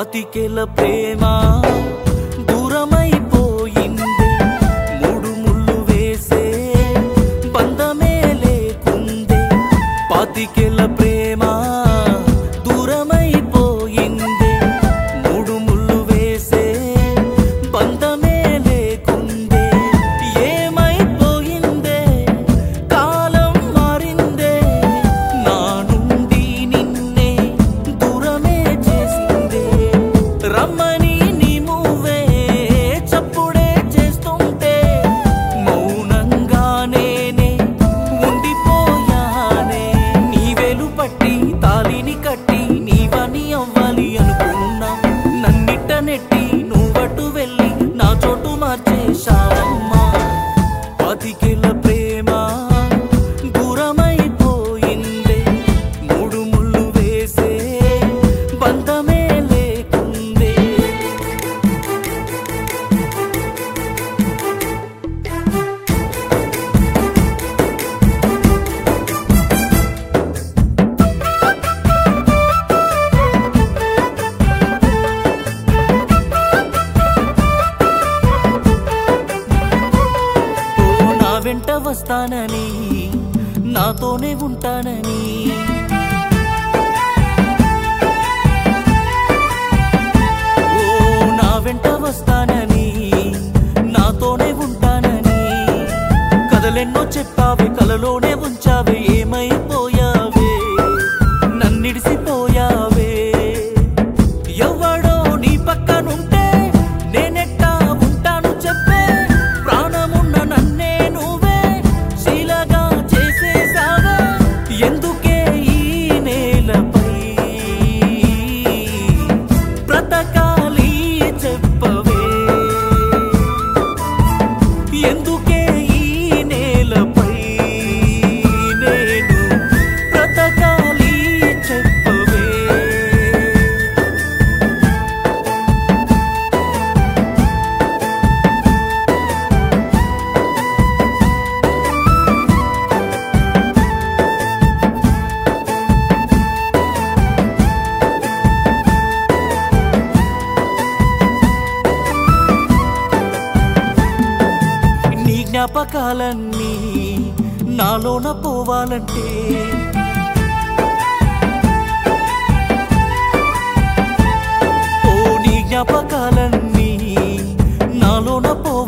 పాతికెల ప్రేమ దూరమైపోయింది మూడు ముళ్ళు వేసే బంధమే లేకుందే పాతికెల ప్రేమ దూరమైపోయింది మూడు ముళ్ళు వేసే బంధమే లేకుందే ఏమైపోయిందే కాలం మారిందే నా నుండి నిన్నే దూరమే చేసిందే రమ్మని నీ మూవే చప్పుడే చేస్తుంటే మౌనంగా నేనే ఉండిపోయానే నీ వేలు పట్టి తాలిని కట్టి నీవని అవ్వాలి అనుకున్నా నన్నిట్ట నెట్టి నువ్వటు వెళ్ళి నా చోటు మార్చేశావమ్మా పతికిల ప్రేమ దూరమైపోయిందే మూడు ముళ్ళు వేసే బంధమే లేకుందే ఓ నా వెంట వస్తానని నాతోనే ఉంటానని ఓ నా వెంట వస్తానని నాతోనే ఉంటానని కథలెన్నో చెప్పావే కలలోనే ఉంచావే ఏమైపోయావే నన్నిడిసిపోయావే ఎవడో నీ పక్కనుంటే నేనెట్టా ఉంటాను చెప్పే ప్రాణమున్న నన్నే నువ్వే శీలగా చేసేసావే ఎందుకే ఈ నేలపై బ్రతకాలి చెప్పవే ఎందుకే ఈ నేలపై నేను బ్రతకాలి చెప్పవే నీ జ్ఞాపకాలన్నీ నాలోన పోవాలంటే ఓ నీ జ్ఞాపకాలన్నీ నాలోన పోవాలంటే